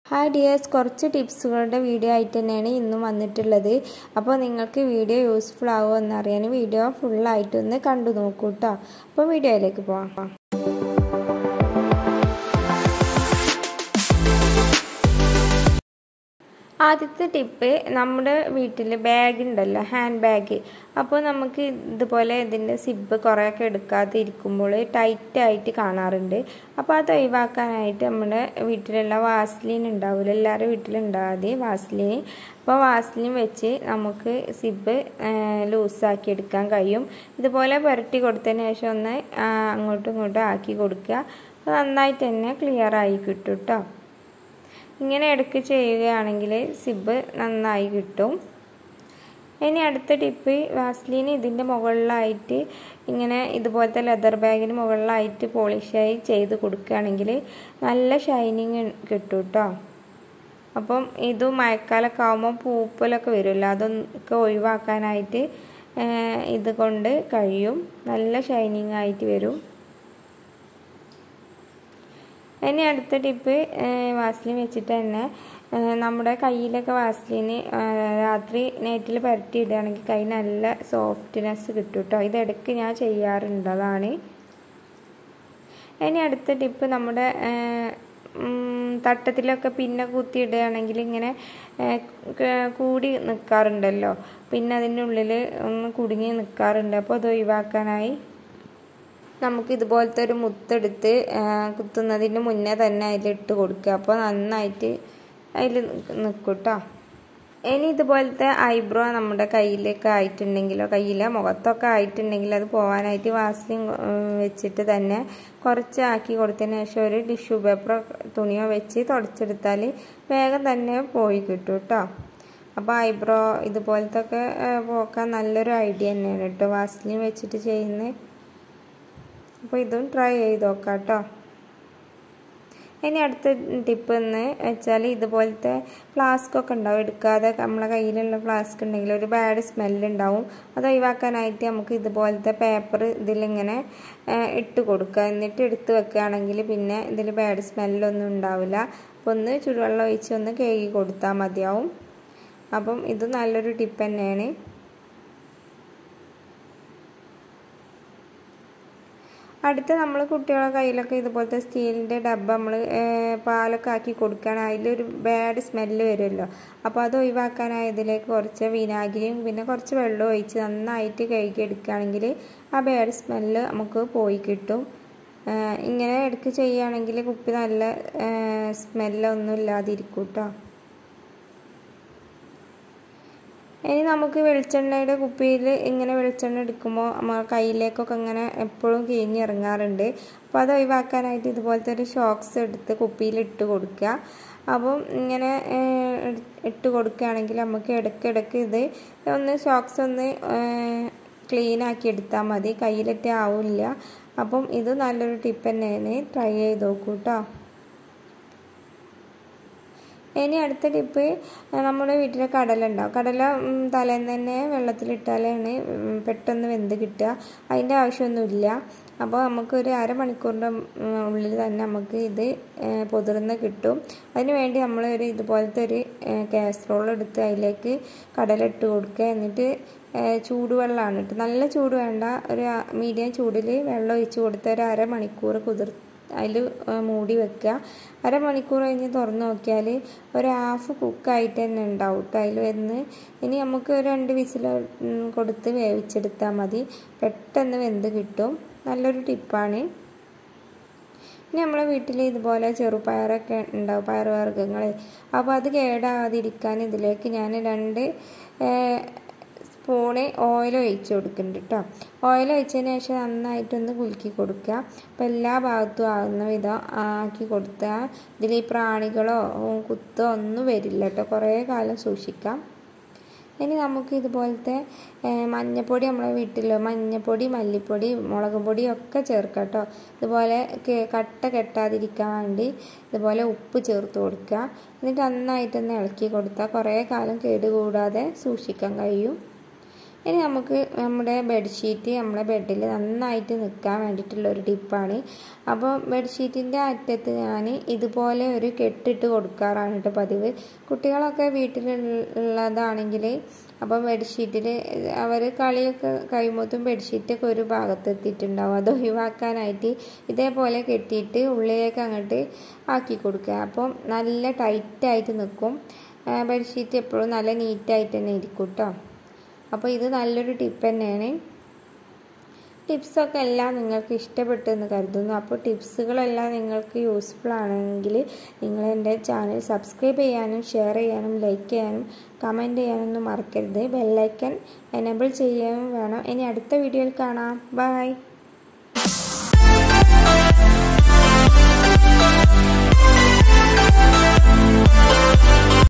hi dears കുറച്ച് ടിപ്സുകളുടെ video ആയിട്ട് തന്നെയാണ് ഇന്നും വന്നിട്ടുള്ളത് അപ്പോൾ നിങ്ങൾക്ക് വീഡിയോ യൂസ്ഫുൾ ആവുമോ എന്നറിയാൻ വീഡിയോ ഫുള്ളായിട്ടൊന്ന് കണ്ടു നോക്കൂ കേട്ടോ അപ്പോൾ വീഡിയോയിലേക്ക് പോകാം ആദ്യത്തെ ടിപ്പ് നമ്മുടെ വീട്ടിൽ ബാഗ് ഉണ്ടല്ലോ ഹാൻഡ് ബാഗ് അപ്പോൾ നമുക്ക് ഇതുപോലെ ഇതിൻ്റെ സിബ് കുറേയൊക്കെ എടുക്കാതെ ഇരിക്കുമ്പോൾ ടൈറ്റായിട്ട് കാണാറുണ്ട് അപ്പോൾ അത് ഒഴിവാക്കാനായിട്ട് നമ്മുടെ വീട്ടിലുള്ള വാസ്ലിൻ ഉണ്ടാവില്ല എല്ലാവരുടെ വീട്ടിലുണ്ടാകാതെ വാസ്ലിൻ അപ്പോൾ വാസ്ലിൻ വെച്ച് നമുക്ക് സിബ് ലൂസാക്കി എടുക്കാൻ കഴിയും ഇതുപോലെ പുരട്ടി കൊടുത്തതിന് ശേഷം ഒന്ന് അങ്ങോട്ടും ഇങ്ങോട്ടും ആക്കി കൊടുക്കുക അപ്പോൾ നന്നായിട്ട് തന്നെ ക്ലിയർ ആയി കിട്ടും കേട്ടോ ഇങ്ങനെ ഇടയ്ക്ക് ചെയ്യുകയാണെങ്കിൽ സിബ് നന്നായി കിട്ടും ഇനി അടുത്ത ടിപ്പ് വാസ്ലീൻ ഇതിൻ്റെ മുകളിലായിട്ട് ഇങ്ങനെ ഇതുപോലത്തെ ലെതർ ബാഗിന് മുകളിലായിട്ട് പോളിഷായി ചെയ്ത് കൊടുക്കുകയാണെങ്കിൽ നല്ല ഷൈനിങ് കിട്ടും കേട്ടോ അപ്പം ഇത് മഴക്കാലമൊക്കെ ആകുമ്പോൾ പൂപ്പലൊക്കെ വരുമല്ലോ അതൊക്കെ ഒഴിവാക്കാനായിട്ട് ഇത് കൊണ്ട് കഴിയും നല്ല ഷൈനിങ് ആയിട്ട് വരും ഇനി അടുത്ത ടിപ്പ് വാസ്ലിൻ വെച്ചിട്ട് തന്നെ നമ്മുടെ കയ്യിലൊക്കെ വാസ്ലിന് രാത്രി നൈറ്റിൽ പരട്ടി ഇടുകയാണെങ്കിൽ കൈ നല്ല സോഫ്റ്റ്നെസ് കിട്ടും കേട്ടോ ഇതിടയ്ക്ക് ഞാൻ ചെയ്യാറുണ്ട് അതാണ് ഇനി അടുത്ത ടിപ്പ് നമ്മുടെ തട്ടത്തിലൊക്കെ പിന്നെ കുത്തി ഇടുകയാണെങ്കിൽ ഇങ്ങനെ കൂടി നിൽക്കാറുണ്ടല്ലോ പിന്നെ അതിൻ്റെ ഉള്ളിൽ ഒന്ന് കുടുങ്ങി നിൽക്കാറുണ്ട് അപ്പോൾ അത് ഒഴിവാക്കാനായി നമുക്ക് ഇതുപോലത്തെ ഒരു മുത്തെടുത്ത് കുത്തുന്നതിന് മുന്നേ തന്നെ അതിലിട്ട് കൊടുക്കുക അപ്പോൾ നന്നായിട്ട് അതിൽ നിൽക്കും കേട്ടോ ഇനി ഇതുപോലത്തെ ഐബ്രോ നമ്മുടെ കയ്യിലൊക്കെ ആയിട്ടുണ്ടെങ്കിലോ കയ്യിലോ മുഖത്തൊക്കെ ആയിട്ടുണ്ടെങ്കിൽ അത് പോകാനായിട്ട് വാസ്ലിൻ വെച്ചിട്ട് തന്നെ കുറച്ച് ആക്കി കൊടുത്തതിന് ശേഷം ഒരു ടിഷ്യൂ പേപ്പറോ തുണിയോ വെച്ച് തുടച്ചെടുത്താൽ വേഗം തന്നെ പോയി കിട്ടും കേട്ടോ അപ്പോൾ ഐബ്രോ ഇതുപോലത്തെ ഒക്കെ പോക്കാൻ നല്ലൊരു ഐഡിയ തന്നെയാണ് കേട്ടോ വാസ്ലിൻ വെച്ചിട്ട് ചെയ്യുന്നത് അപ്പോൾ ഇതും ട്രൈ ചെയ്ത് നോക്കാം കേട്ടോ ഇനി അടുത്ത ടിപ്പ് എന്ന് വെച്ചാൽ ഇതുപോലത്തെ ഫ്ലാസ്ക് ഒക്കെ ഉണ്ടാവും എടുക്കാതെ നമ്മളെ കയ്യിലുള്ള ഫ്ലാസ്ക് ഉണ്ടെങ്കിൽ ഒരു ബാഡ് സ്മെല്ലുണ്ടാവും അത് ഒഴിവാക്കാനായിട്ട് നമുക്ക് ഇതുപോലത്തെ പേപ്പർ ഇതിലിങ്ങനെ ഇട്ട് കൊടുക്കുക എന്നിട്ട് എടുത്ത് വെക്കുകയാണെങ്കിൽ പിന്നെ ഇതിൽ ബാഡ് സ്മെല്ലൊന്നും ഉണ്ടാവില്ല അപ്പോൾ ഒന്ന് ചുടുവെള്ളം ഒഴിച്ച് ഒന്ന് കേകി കൊടുത്താൽ മതിയാവും അപ്പം ഇത് നല്ലൊരു ടിപ്പ് തന്നെയാണ് അടുത്ത നമ്മൾ കുട്ടികളെ കയ്യിലൊക്കെ ഇതുപോലത്തെ സ്റ്റീലിൻ്റെ ഡബ്ബ നമ്മൾ പാലൊക്കെ ആക്കി കൊടുക്കുകയാണ് അതിലൊരു ബാഡ് സ്മെല്ല് വരുമല്ലോ അപ്പോൾ അത് ഒഴിവാക്കാനായി ഇതിലേക്ക് കുറച്ച് വിനാഗിരിയും പിന്നെ കുറച്ച് വെള്ളം ഒഴിച്ച് നന്നായിട്ട് കഴുകി എടുക്കുകയാണെങ്കിൽ ആ ബാഡ് സ്മെല്ല് നമുക്ക് പോയി കിട്ടും ഇങ്ങനെ ഇടയ്ക്ക് ചെയ്യുകയാണെങ്കിൽ കുപ്പി നല്ല സ്മെല്ലൊന്നും ഇല്ലാതിരിക്കും കേട്ടോ ഇനി നമുക്ക് വെളിച്ചെണ്ണയുടെ കുപ്പിയിൽ ഇങ്ങനെ വെളിച്ചെണ്ണ എടുക്കുമ്പോൾ നമ്മൾ കയ്യിലേക്കൊക്കെ ഇങ്ങനെ എപ്പോഴും കിഴിഞ്ഞ് ഇറങ്ങാറുണ്ട് അപ്പോൾ അത് ഒഴിവാക്കാനായിട്ട് ഇതുപോലത്തെ ഒരു ഷോക്സ് എടുത്ത് കുപ്പിയിൽ ഇട്ട് കൊടുക്കുക അപ്പം ഇങ്ങനെ ഇട്ട് കൊടുക്കുകയാണെങ്കിൽ നമുക്ക് ഇടയ്ക്കിടയ്ക്ക് ഇത് ഒന്ന് ഷോക്സ് ഒന്ന് ക്ലീൻ ആക്കി എടുത്താൽ മതി കയ്യിലിട്ട് ആവില്ല അപ്പം ഇത് നല്ലൊരു ടിപ്പ് തന്നെയാണ് ട്രൈ ചെയ്ത് നോക്കൂ കേട്ടോ ഇനി അടുത്ത ടിപ്പ് നമ്മുടെ വീട്ടിലെ കടല ഉണ്ടാവും കടല തലേന്ന് തന്നെ വെള്ളത്തിലിട്ടാലാണ് പെട്ടെന്ന് വെന്ത് കിട്ടുക അതിൻ്റെ ആവശ്യമൊന്നുമില്ല അപ്പോൾ നമുക്കൊരു അരമണിക്കൂറിൻ്റെ ഉള്ളിൽ തന്നെ നമുക്ക് ഇത് പൊതിർന്ന് കിട്ടും അതിന് വേണ്ടി നമ്മൾ ഒരു ഇതുപോലത്തെ ഒരു കാസറോൾ എടുത്ത് അതിലേക്ക് കടല ഇട്ട് കൊടുക്കുക എന്നിട്ട് ചൂടുവെള്ളമാണ് ഇട്ട് നല്ല ചൂട് വേണ്ട ഒരു മീഡിയം ചൂടിൽ വെള്ളം ഒഴിച്ച് കൊടുത്ത് ഒരു അരമണിക്കൂർ കുതിർ അതിൽ മൂടി വെക്കുക അരമണിക്കൂർ കഴിഞ്ഞ് തുറന്ന് നോക്കിയാൽ ഒരു ഹാഫ് കുക്കായിട്ട് തന്നെ ഉണ്ടാവും കേട്ടോ അതിൽ വരുന്ന ഇനി നമുക്ക് ഒരു രണ്ട് വിസിൽ കൊടുത്ത് വേവിച്ചെടുത്താൽ മതി പെട്ടെന്ന് വെന്ത് കിട്ടും നല്ലൊരു ടിപ്പാണ് ഇനി നമ്മളെ വീട്ടിൽ ഇതുപോലെ ചെറുപയറൊക്കെ ഉണ്ടാവും പയറുവർഗ്ഗങ്ങൾ അപ്പോൾ അത് കേടാകാതിരിക്കാൻ ഇതിലേക്ക് ഞാൻ രണ്ട് സ്പൂണ് ഓയിൽ ഒഴിച്ച് കൊടുക്കുന്നുണ്ട് കേട്ടോ ഓയിൽ ഒഴിച്ചതിന് ശേഷം നന്നായിട്ടൊന്ന് കുലുക്കി കൊടുക്കുക അപ്പോൾ എല്ലാ ഭാഗത്തും ആകുന്ന വിധം ആക്കി കൊടുത്താൽ ഇതിൽ ഈ പ്രാണികളോ കുത്തോ ഒന്നും വരില്ല കേട്ടോ കുറേ കാലം സൂക്ഷിക്കാം ഇനി നമുക്ക് ഇതുപോലത്തെ മഞ്ഞപ്പൊടി നമ്മളെ വീട്ടിൽ മഞ്ഞപ്പൊടി മല്ലിപ്പൊടി മുളക് പൊടി ഒക്കെ ചേർക്കാം കേട്ടോ ഇതുപോലെ കട്ട കെട്ടാതിരിക്കാൻ വേണ്ടി ഇതുപോലെ ഉപ്പ് ചേർത്ത് കൊടുക്കുക എന്നിട്ട് നന്നായിട്ടൊന്ന് ഇളക്കി കൊടുത്താൽ കുറേ കാലം കേടുകൂടാതെ സൂക്ഷിക്കാൻ കഴിയും ഇനി നമുക്ക് നമ്മുടെ ബെഡ്ഷീറ്റ് നമ്മുടെ ബെഡിൽ നന്നായിട്ട് നിൽക്കാൻ വേണ്ടിയിട്ടുള്ള ഒരു ടിപ്പാണ് അപ്പോൾ ബെഡ്ഷീറ്റിൻ്റെ അറ്റത്ത് ഞാൻ ഇതുപോലെ ഒരു കെട്ടിട്ട് കൊടുക്കാറാണ് കേട്ടോ പതിവ് കുട്ടികളൊക്കെ വീട്ടിലുള്ളതാണെങ്കിൽ അപ്പം ബെഡ്ഷീറ്റിൽ അവർ കളിയൊക്കെ കഴിയുമ്പോഴത്തും ബെഡ്ഷീറ്റൊക്കെ ഒരു ഭാഗത്ത് എത്തിയിട്ടുണ്ടാവും അത് ഒഴിവാക്കാനായിട്ട് ഇതേപോലെ കെട്ടിയിട്ട് ഉള്ളിലേക്ക് അങ്ങോട്ട് ആക്കി കൊടുക്കുക അപ്പം നല്ല ടൈറ്റായിട്ട് നിൽക്കും ബെഡ്ഷീറ്റ് എപ്പോഴും നല്ല നീറ്റായിട്ട് തന്നെ ഇരിക്കും കേട്ടോ അപ്പോൾ ഇത് നല്ലൊരു ടിപ്പ് തന്നെയാണ് ടിപ്സൊക്കെ എല്ലാം നിങ്ങൾക്ക് ഇഷ്ടപ്പെട്ടു എന്ന് കരുതുന്നു അപ്പോൾ ടിപ്സുകളെല്ലാം നിങ്ങൾക്ക് യൂസ്ഫുൾ ആണെങ്കിൽ നിങ്ങൾ എൻ്റെ ചാനൽ സബ്സ്ക്രൈബ് ചെയ്യാനും ഷെയർ ചെയ്യാനും ലൈക്ക് ചെയ്യാനും കമൻറ്റ് ചെയ്യാനൊന്നും മറക്കരുത് ബെല്ലൈക്കൻ എനബിൾ ചെയ്യാനും വേണം ഇനി അടുത്ത വീഡിയോയിൽ കാണാം ബൈ